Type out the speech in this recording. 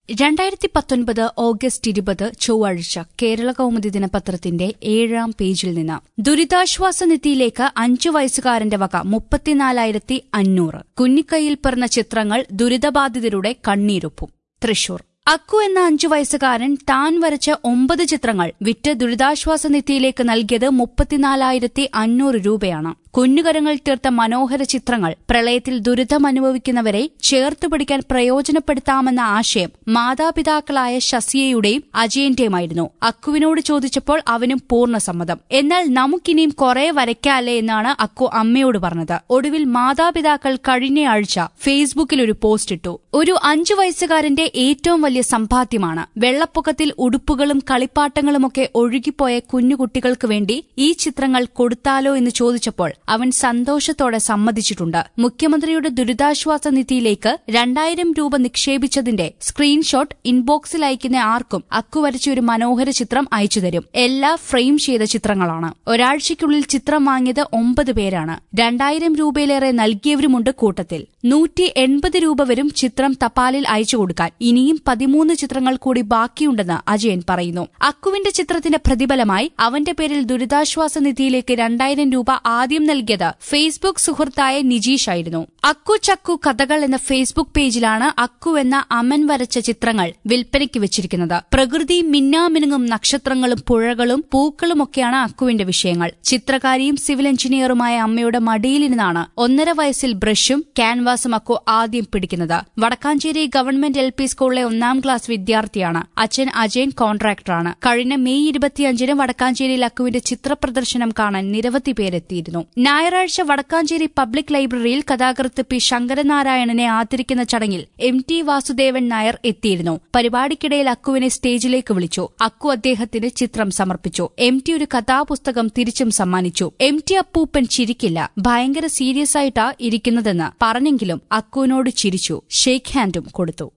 രണ്ടായിരത്തി പത്തൊൻപത് ഓഗസ്റ്റ് ഇരുപത് ചൊവ്വാഴ്ച കേരള കൌമുദി ദിനപത്രത്തിന്റെ ഏഴാം പേജിൽ നിന്ന് ദുരിതാശ്വാസ നിധിയിലേക്ക് അഞ്ചു വയസ്സുകാരന്റെ വക മുപ്പത്തിനാലായിരത്തി അഞ്ഞൂറ് കുഞ്ഞിക്കൈയിൽ പിറന്ന ചിത്രങ്ങൾ ദുരിതബാധിതരുടെ കണ്ണീരൊപ്പും തൃശൂർ അക്കു എന്ന അഞ്ചു വയസ്സുകാരൻ താൻ വരച്ച ഒമ്പത് ചിത്രങ്ങൾ വിറ്റ് ദുരിതാശ്വാസ നിധിയിലേക്ക് നൽകിയത് മുപ്പത്തിനാലായിരത്തി അഞ്ഞൂറ് രൂപയാണ് കുഞ്ഞുകരങ്ങൾ തീർത്ത മനോഹര ചിത്രങ്ങൾ പ്രളയത്തിൽ ദുരിതം അനുഭവിക്കുന്നവരെ ചേർത്ത് പിടിക്കാൻ പ്രയോജനപ്പെടുത്താമെന്ന ആശയം മാതാപിതാക്കളായ ശസിയയുടെയും അജയന്റെയുമായിരുന്നു അക്കുവിനോട് ചോദിച്ചപ്പോൾ അവനും പൂർണ്ണ സമ്മതം എന്നാൽ നമുക്കിനിയും കുറെ വരയ്ക്കാല്ലേ എന്നാണ് അക്കു അമ്മയോട് പറഞ്ഞത് ഒടുവിൽ മാതാപിതാക്കൾ കഴിഞ്ഞയാഴ്ച ഫേസ്ബുക്കിൽ ഒരു പോസ്റ്റ് ഇട്ടു ഒരു അഞ്ചു വയസ്സുകാരന്റെ ഏറ്റവും വലിയ സമ്പാദ്യമാണ് വെള്ളപ്പൊക്കത്തിൽ ഉടുപ്പുകളും കളിപ്പാട്ടങ്ങളുമൊക്കെ ഒഴുകിപ്പോയ കുഞ്ഞുകുട്ടികൾക്ക് വേണ്ടി ഈ ചിത്രങ്ങൾ കൊടുത്താലോ എന്ന് ചോദിച്ചപ്പോൾ അവൻ സന്തോഷത്തോടെ സമ്മതിച്ചിട്ടുണ്ട് മുഖ്യമന്ത്രിയുടെ ദുരിതാശ്വാസ നിധിയിലേക്ക് രണ്ടായിരം രൂപ നിക്ഷേപിച്ചതിന്റെ സ്ക്രീൻഷോട്ട് ഇൻബോക്സിൽ അയക്കുന്ന ആർക്കും അക്കു വരച്ച ഒരു മനോഹര ചിത്രം അയച്ചു തരും എല്ലാ ഫ്രെയിം ചെയ്ത ചിത്രങ്ങളാണ് ഒരാഴ്ചയ്ക്കുള്ളിൽ ചിത്രം വാങ്ങിയത് ഒമ്പത് പേരാണ് രണ്ടായിരം രൂപയിലേറെ നൽകിയവരുമുണ്ട് കൂട്ടത്തിൽ നൂറ്റി എൺപത് രൂപ വരും ചിത്രം തപാലിൽ അയച്ചു കൊടുക്കാൻ ഇനിയും പതിമൂന്ന് ചിത്രങ്ങൾ കൂടി ബാക്കിയുണ്ടെന്ന് അജയൻ പറയുന്നു അക്കുവിന്റെ ചിത്രത്തിന്റെ പ്രതിഫലമായി അവന്റെ പേരിൽ ദുരിതാശ്വാസ നിധിയിലേക്ക് രണ്ടായിരം രൂപ ആദ്യം നൽകിയത് ഫേസ്ബുക്ക് സുഹൃത്തായ നിജീഷ് ആയിരുന്നു അക്കു ചക്കു കഥകൾ എന്ന ഫേസ്ബുക്ക് പേജിലാണ് അക്കു എന്ന അമൻ വരച്ച ചിത്രങ്ങൾ വിൽപ്പനയ്ക്ക് വെച്ചിരിക്കുന്നത് പ്രകൃതി മിന്നാമിനുങ്ങും നക്ഷത്രങ്ങളും പുഴകളും പൂക്കളുമൊക്കെയാണ് അക്കുവിന്റെ വിഷയങ്ങൾ ചിത്രകാരിയും സിവിൽ എഞ്ചിനീയറുമായ അമ്മയുടെ മടിയിലിരുന്നാണ് ഒന്നര വയസ്സിൽ ബ്രഷും ക്യാൻവാസും അക്കു ആദ്യം പിടിക്കുന്നത് വടക്കാഞ്ചേരി ഗവൺമെന്റ് എൽ പി സ്കൂളിലെ ഒന്നാം ക്ലാസ് വിദ്യാർത്ഥിയാണ് അച്ഛൻ അജയൻ കോൺട്രാക്ടറാണ് കഴിഞ്ഞ മെയ് ഇരുപത്തിയഞ്ചിന് വടക്കാഞ്ചേരിയിൽ അക്കുവിന്റെ ചിത്രപ്രദർശനം കാണാൻ നിരവധി പേരെത്തിയിരുന്നു ഞായറാഴ്ച വടക്കാഞ്ചേരി പബ്ലിക് ലൈബ്രറിയിൽ കഥാകൃത്ത് പി ശങ്കരനാരായണനെ ആദരിക്കുന്ന ചടങ്ങിൽ എം ടി വാസുദേവൻ നായർ എത്തിയിരുന്നു പരിപാടിക്കിടയിൽ അക്കുവിനെ സ്റ്റേജിലേക്ക് വിളിച്ചു അക്കു അദ്ദേഹത്തിന് ചിത്രം സമർപ്പിച്ചു എം ടി ഒരു കഥാപുസ്തകം തിരിച്ചും സമ്മാനിച്ചു എം ടി അപ്പൂപ്പൻ ചിരിക്കില്ല ഭയങ്കര സീരിയസ് ആയിട്ടാ ഇരിക്കുന്നതെന്ന് പറഞ്ഞെങ്കിലും അക്കുവിനോട് ചിരിച്ചു ഷേക്ക് ഹാൻഡും കൊടുത്തു